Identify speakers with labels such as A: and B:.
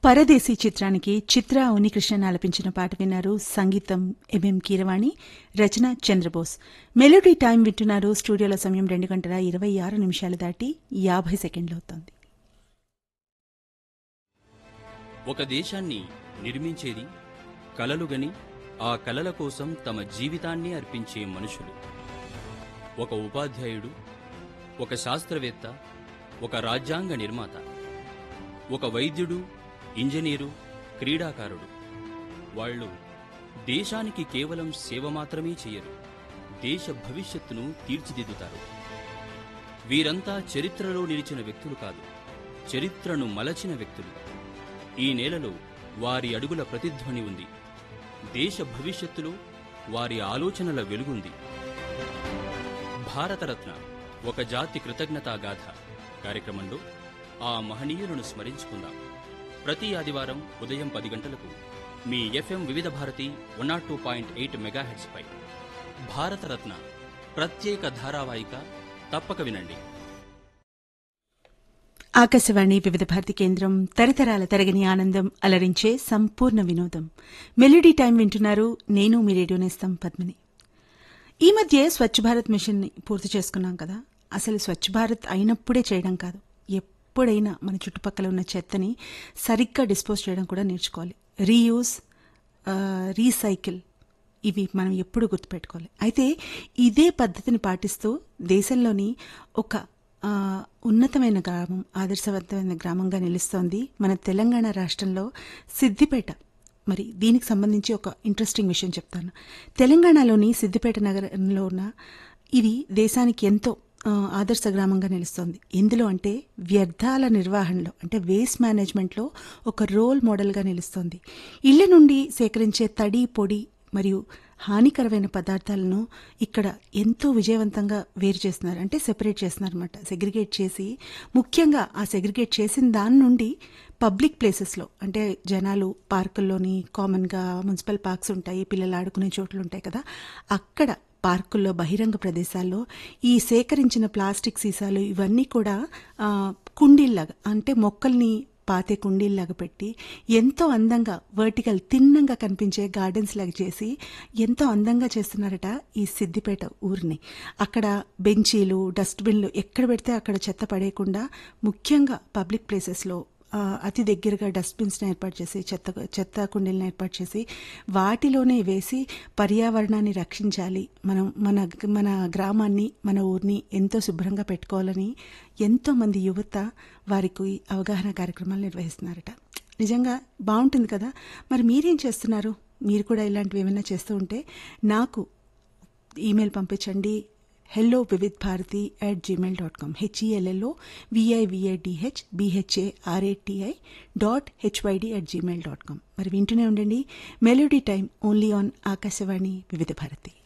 A: పరదేశీ చిత్రానికి చిత్ర ఉనికృష్ణన్ ఆలపించిన పాట విన్నారు సంగీతం ఎంఎం కీరవాణి రచన చంద్రబోస్ మెలోడీ టైం వింటున్నారు స్టూడియోలో సమయం రెండు గంటల ఇరవై ఆరు నిమిషాలు దాటి యాభై సెకండ్లు అవుతోంది
B: ఒక దేశాన్ని నిర్మించేది కలలుగని ఆ కలల కోసం తమ జీవితాన్ని అర్పించే మనుషులు ఒక ఉపాధ్యాయుడు ఒక శాస్త్రవేత్త ఒక రాజ్యాంగ నిర్మాత ఒక వైద్యుడు ఇంజనీరు క్రీడాకారుడు వాళ్ళు దేశానికి కేవలం సేవ మాత్రమే చేయరు దేశ భవిష్యత్తును తీర్చిదిద్దుతారు వీరంతా చరిత్రలో నిలిచిన వ్యక్తులు కాదు చరిత్రను మలచిన వ్యక్తులు ఈ నేలలో వారి అడుగుల ప్రతిధ్వని ఉంది దేశ భవిష్యత్తులో వారి ఆలోచనల వెలుగుంది భారతరత్న ఒక జాతి కృతజ్ఞతా గాథ కార్యక్రమంలో ఆ మహనీయులను స్మరించుకుందాం ప్రతి ఆదివారం ఉదయం పది గంటలకు మీ FM Vividh Bharati one not two point eight మెగాహెడ్స్పై భారతరత్న ప్రత్యేక ధారావాహిక తప్పక వినండి
A: ఆకాశవాణి వివిధ భారతి కేంద్రం తరతరాల తరగని ఆనందం అలరించే సంపూర్ణ వినోదం మెలోడీ టైం వింటున్నారు నేను మీ రేడియో నేస్తం పద్మిని ఈ మధ్య స్వచ్ఛ భారత్ మిషన్ ని పూర్తి చేసుకున్నాం కదా అసలు స్వచ్ఛ భారత్ అయినప్పుడే చేయడం కాదు ఎప్పుడైనా మన చుట్టుపక్కల ఉన్న చెత్తని సరిగ్గా డిస్పోజ్ చేయడం కూడా నేర్చుకోవాలి రీయూజ్ రీసైకిల్ ఇవి మనం ఎప్పుడు గుర్తుపెట్టుకోవాలి అయితే ఇదే పద్ధతిని పాటిస్తూ దేశంలోని ఒక ఆ, ఉన్నతమైన గ్రామం ఆదర్శవంతమైన గ్రామంగా నిలుస్తోంది మన తెలంగాణ రాష్ట్రంలో సిద్దిపేట మరి దీనికి సంబంధించి ఒక ఇంట్రెస్టింగ్ విషయం చెప్తాను తెలంగాణలోని సిద్దిపేట నగరంలో ఉన్న ఇది దేశానికి ఎంతో ఆ, ఆదర్శ గ్రామంగా నిలుస్తోంది ఎందులో అంటే వ్యర్థాల నిర్వహణలో అంటే వేస్ట్ మేనేజ్మెంట్లో ఒక రోల్ మోడల్గా నిలుస్తోంది ఇళ్ల నుండి సేకరించే తడి పొడి మరియు హానికరమైన పదార్థాలను ఇక్కడ ఎంతో విజయవంతంగా వేరు చేస్తున్నారు అంటే సెపరేట్ చేస్తున్నారు అనమాట సెగ్రిగేట్ చేసి ముఖ్యంగా ఆ సెగ్రిగేట్ చేసిన దాని నుండి పబ్లిక్ ప్లేసెస్లో అంటే జనాలు పార్కుల్లోని కామన్గా మున్సిపల్ పార్క్స్ ఉంటాయి పిల్లలు ఆడుకునే చోట్లు ఉంటాయి కదా అక్కడ పార్కుల్లో బహిరంగ ప్రదేశాల్లో ఈ సేకరించిన ప్లాస్టిక్ సీసాలు ఇవన్నీ కూడా ఆ, కుండీల్లాగా అంటే మొక్కల్ని పాతే కుండీల్లాగా పెట్టి ఎంతో అందంగా వర్టికల్ తిన్నంగా కనిపించే గార్డెన్స్ లాగా చేసి ఎంతో అందంగా చేస్తున్నారట ఈ సిద్దిపేట ఊరిని అక్కడ బెంచీలు డస్ట్బిన్లు ఎక్కడ పెడితే అక్కడ చెత్త పడేయకుండా ముఖ్యంగా పబ్లిక్ ప్లేసెస్లో ఆ, అతి దగ్గరగా డస్ట్బిన్స్ని ఏర్పాటు చేసి చెత్త చెత్త కుండీలను ఏర్పాటు చేసి వాటిలోనే వేసి పర్యావరణాన్ని రక్షించాలి మనం మన మన గ్రామాన్ని మన ఊరిని ఎంతో శుభ్రంగా పెట్టుకోవాలని ఎంతోమంది యువత వారికి అవగాహన కార్యక్రమాలు నిర్వహిస్తున్నారట నిజంగా బాగుంటుంది కదా మరి మీరేం చేస్తున్నారు మీరు కూడా ఇలాంటివి ఏమైనా చేస్తూ ఉంటే నాకు ఈమెయిల్ పంపించండి hello Vividh Bharati at Gmail dot com HELLO విఐవిఐడిహెచ్ BHARATI dot HYD at Gmail dot com మరి వింటూనే ఉండండి melody time only on Akashvani వివిధ భారతి